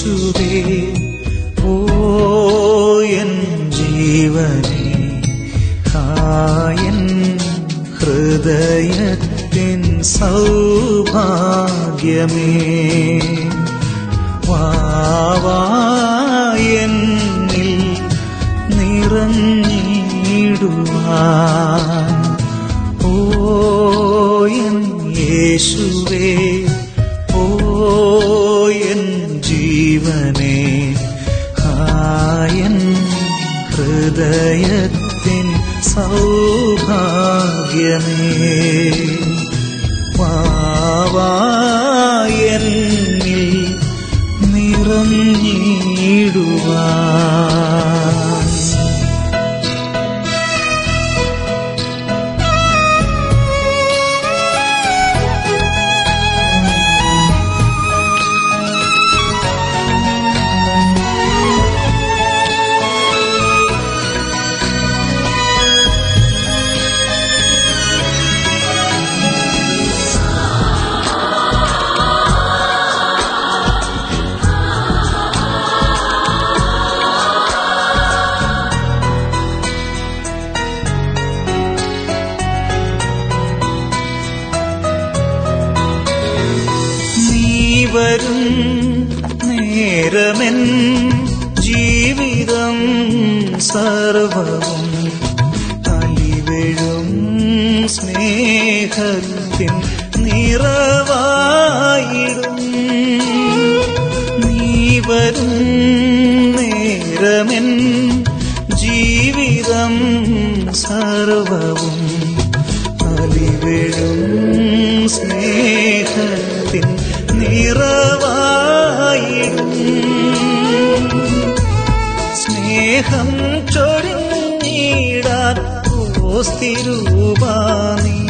യേശുവേ ഓ എൻ ജീവനേ ഹായൻ ഹൃദയത്തിൻ സൗഭാഗ്യമേ വാവായെന്നിൽ നിറഞ്ഞിടുവാൻ ഓ എൻ യേശുവേ ഓ എൻ ജീവനേ ഹായൻ ഹൃദയത്തിൻ സൗഭാഗ്യമേ വാവായെന്നിൽ നിറഞ്ഞിടുവാൻ നീ വരും നേരമെൻ ജീവിതം സർവവും അലിവെഴും സ്നേഹത്തിൻ നിറവായിടും നീ വരും നേരമെൻ ജീവിതം സർവവും അലിവെഴും സ്നേഹത്തിൻ നിറവായിടും സ്നേഹം ചൊരിഞ്ഞിടാൻ ഓസ്തിരൂപാനീ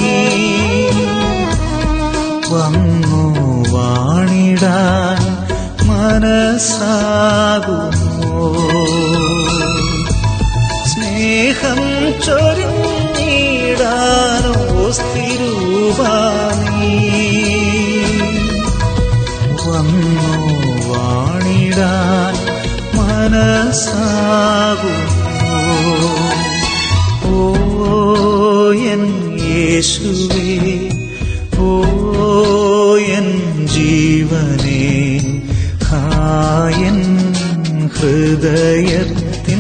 വന്നു വാണിടാൻ മനസ്സാകുമോ സ്നേഹം ചൊരിഞ്ഞിടാനോ സ്ഥിരൂപാനീ വന്നു വാണിടാൻ മനസ്സാകുമോ ഓ എൻ യേശുവേ ഓ എൻ ജീവനേ ഹായൻ ഹൃദയത്തിൻ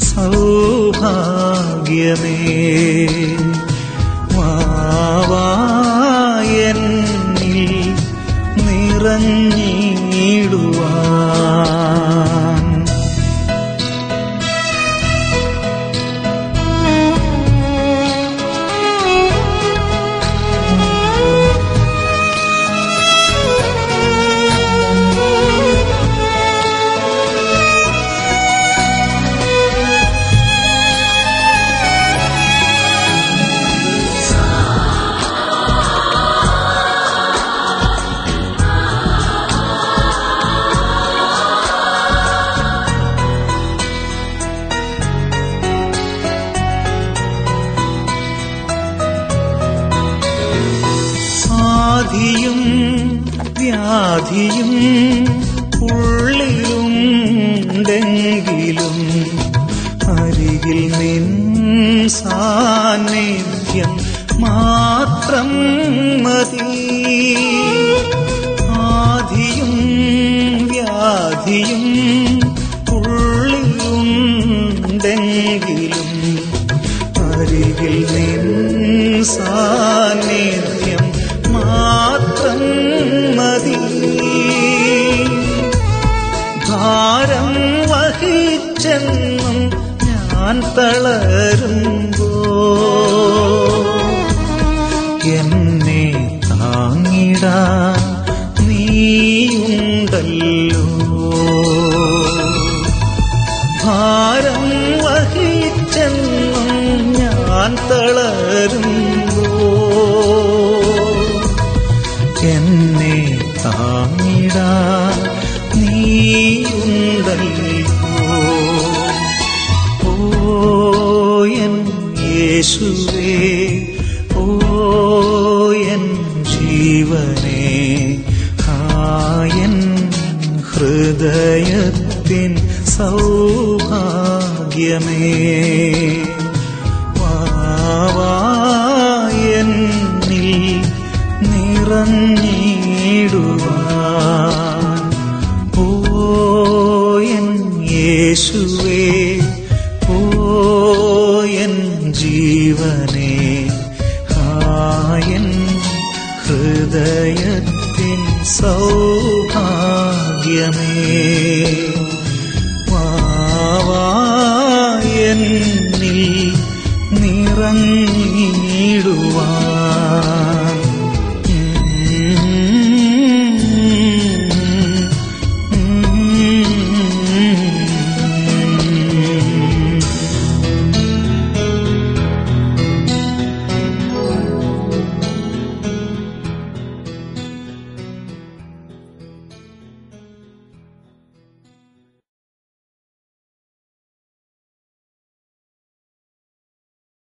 സൗഭാഗ്യമേ വാവായെന്നിൽ നിറഞ്ഞിടുവാൻ ആധിയും വ്യാധിയും ഉള്ളിലുണ്ടെങ്കിലും അരികിൽ നിൻ സാന്നിധ്യം മാത്രം മതി ആധിയും വ്യാധിയും ഉള്ളിലുണ്ടെങ്കിലും അരികിൽ നിൻ സാന്നിധ്യം മാത്രം മതി ഭാരം വഹിച്ചെന്നും ഞാൻ തളരുമ്പോ എന്നെ താങ്ങിടാൻ നീയുണ്ടല്ലോ ഭാരം വഹിച്ചെന്നും ഞാൻ തളരുമ്പോ എന്നെ താങ്ങിടാൻ നീയുണ്ടല്ലോ ഓ എൻ യേശുവേ ഓ എൻ ജീവനേ ഹായൻ ഹൃദയ ഹൃദയത്തിൻ സൗഭാഗ്യമേ വാവായെന്നിൽ നിറഞ്ഞിടുവാൻ പോയൻ യേശുവേ പോയൻ ജീവനേ ഹായൻ ഹൃദയത്തിൻ സൗഭാഗ്യമേ വാവായെന്നിൽ നിറഞ്ഞിടുവാൻ